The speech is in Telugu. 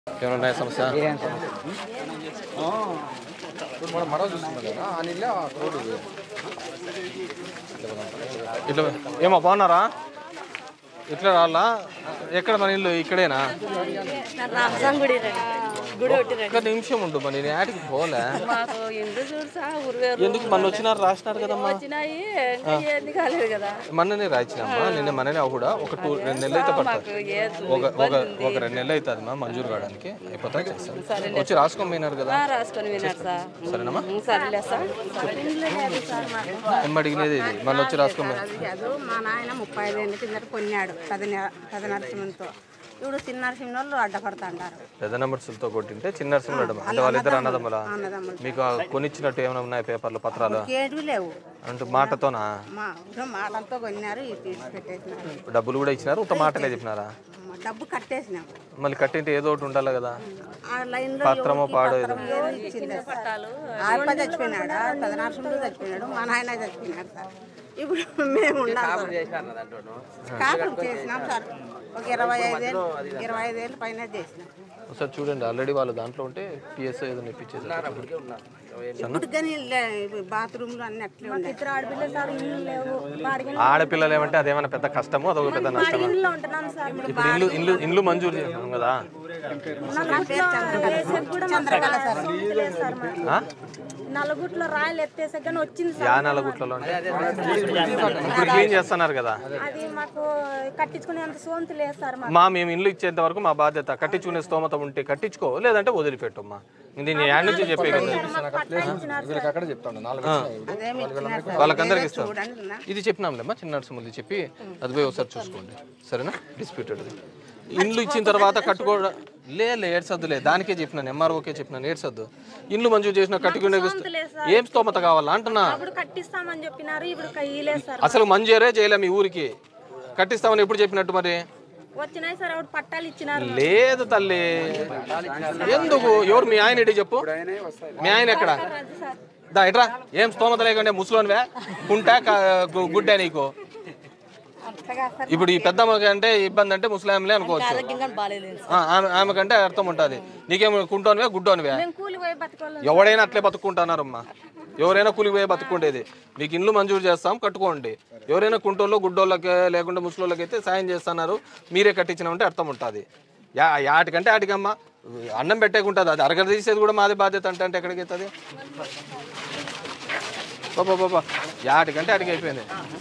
ఏమైనా ఉన్నాయా సమస్య ఏం సమస్య ఇప్పుడు మనం మడవ చూస్తున్నాం కదా ఆ నీళ్ళే ఆ రోడ్డు ఇది. ఇట్లా ఏమో బాగున్నారా ఇట్లా రాళ్ళా ఎక్కడ మన ఇల్లు ఇక్కడేనా రామసం గుడి రండి. గుడి ఒకటి రండి ఒక్క నిమిషం ఉండు మరి నేను యాటికి పోలే మాకు ఇండ్లు చూసా ఊరువేరు ఎందుకు మన వచ్చినారు రాసినారు కదమ్మా వచ్చినాయి ఇంకా ఏంది కాలేదు కదా మొన్ననే రాయించినమ్మా నిన్న మననే కూడా ఒక టూ రెండు నెలలు అయితే పడుతుంది మాకు ఏది ఒక ఒక ఒక రెండు నెలలు అవుతుంది మా మంజూరు కావడానికి అయిపోతా చేస్తాను వచ్చి రాసుకొని పోయినారు కదా ఆ, రాసుకొని విన్నారు సార్ సరేనమ్మా ఉం, సరేలే సార్ ఇండ్లు లేదు సార్ మాకు ఏం అడిగినది ఇది మళ్ళీ వచ్చి రాసుకొని అది కాదు మా నాయన ముప్పై ఐదేళ్ళ కిందట కొన్నాడు పెద్ద న- పెద్ద నరసింహంతో ఇప్పుడు చిన్న నరసింహంలో అడ్డపడుతుంటారు పెద్ద నమర్సులతో కొట్టింటే చిన్న నరసింహుడు అడ్డం. అంటే వాళ్ళిద్దరు అన్నదమ్ముల అన్నదమ్ములు మీకు ఆ కొనిచ్చినట్టు ఏమైనా ఉన్నాయి పేపర్లు పత్రాలు ఏడువి లేవు అంటే మాటతోనా మా ఊరు మాటలతో కొన్నారు ఇవి తీసి పెట్టేసినారు డబ్బులు కూడా ఇచ్చినారు ఉత్త మాటలే చెప్పినారా మా డబ్బు కట్టేసినాం మళ్ళీ కట్టింటే ఏదో ఒకటి ఉండాలి కదా ఆ లైన్లో పత్రమో పాడో ఏదో ఏదో ఇచ్చింది ఆయప్ప చచ్చిపోయినాడు ఆ పెద్ద నరసింహుడు చచ్చిపోయినాడు మా నాయన చచ్చిపోయినాడు సార్ ఇప్పుడు మేము ఉండాలి సార్. కాపురం చేసినాం సార్ ఒక ఇరవై ఐదేళ్ళు ఇరవై ఐదేళ్ళు పైన చేసినాం ఒకసారి చూడండి ఆల్రెడీ వాళ్ళు దాంట్లో ఉంటే పిఎస్ఐ ఏదో ఇప్పించేది ఇప్పుడు కానీ బాత్రూమ్లు అన్ని అట్లే ఉన్నాయి ఇద్దరు ఆడపిల్లలు సార్ ఇల్లు లేవు బాడిగ ఆడపిల్లలు ఏమంటే అదేమైనా పెద్ద కష్టమో అదొక పెద్ద నష్టమా ఇల్లు ఉంటున్నాం సార్ ఇప్పుడు ఇల్లు ఇల్లు ఇల్లు మంజూరు చేసాం కదా నలుగుట్లో వేసేకి కూడా మాకు సొంత లేదు సార్ మాకు. ఆ? నలుగుట్లో రాయలు ఎత్తేసే కానీ వచ్చింది సార్ యా నలుగుట్లలో అంటే ఇప్పుడు క్లీన్ చేస్తున్నారు కదా అది మాకు కట్టించుకునే అంత సొంత లేదు సార్ మాకు మా మేము ఇల్లు ఇచ్చేంత వరకు మా బాధ్యత కట్టించుకునే స్తోమత ఉంటే కట్టించుకో లేదంటే వదిలిపెట్టమ్మా దీన్ని యాడ్ నుంచి చెప్పే కదా మాకు పట్టా ఇచ్చినారు వీళ్ళకి అక్కడ చెప్తాను నాలుగు వచ్చినాయి ఇప్పుడు. అదేమి ఇచ్చినారు సార్. వాళ్ళకందరికి ఇస్తాం చూడండి ఉన్నా. ఇది చెప్పినాంలేమ్మా చిన్న నరసింహులు చెప్పి అది పోయి ఒకసారి చూసుకోండి సరేనా డిస్ప్యూటెడ్ ఇండ్లు ఇచ్చిన తర్వాత కట్టుకోవడం లే లే ఏడ్సద్దులే దానికే చెప్పినాను ఎంఆర్ఓకే చెప్పినాను ఏడ్సద్దు ఇండ్లు మంజూరు చేసిన కట్టుకునే ఏం స్తోమత కావాలా అంటున్నా ఇప్పుడు కట్టిస్తామని చెప్పినారు ఇప్పుడు ఇయ్యలేదు సార్ అసలు మంజూరే చేయలే మీ ఊరికి కట్టిస్తామని ఎప్పుడు చెప్పినట్టు మరి వచ్చినాయి సార్ అప్పుడు పట్టాలు ఇచ్చినారు లేదు తల్లి ఎందుకు ఎవరు మీ ఆయన ఇటు చెప్పు మీ ఆయన ఎక్కడ దా ఇట్రా ఏం స్తోమత లేకుండా ముసలోనివే కుంటా గుడ్డా నీకు అంతగా సార్ ఇప్పుడు ఈ పెద్ద అంటే ఇబ్బంది అంటే ముస్లాంలే అనుకోవచ్చు ఆరోగ్యంగా బాగాలేదు ఆ, ఆమె ఆమె కంటే అర్థం ఉంటుంది నీకేం కుంటోనివే గుడ్డోనివే మేము కూలి పోయి బతకాలి ఎవడైనా అట్లే బతుకుంటున్నారమ్మా ఎవరైనా కూలిపోయి బతుకుండేది మీకు ఇల్లు మంజూరు చేస్తాం కట్టుకోండి ఎవరైనా కుంటోళ్ళు గుడ్డోళ్ళకి లేకుంటే ముసలోళ్ళకి అయితే సాయం చేస్తున్నారు మీరే కట్టించినామంటే అర్థం ఉంటుంది యా యాటికంటే ఆటికమ్మా అన్నం పెట్టేకుంటుంది అది అరగ తీసేది కూడా మాది బాధ్యత అంటే అంటే ఎక్కడికి అవుతుంది బాబా బాబా యాటికంటే అడిగి అయిపోయింది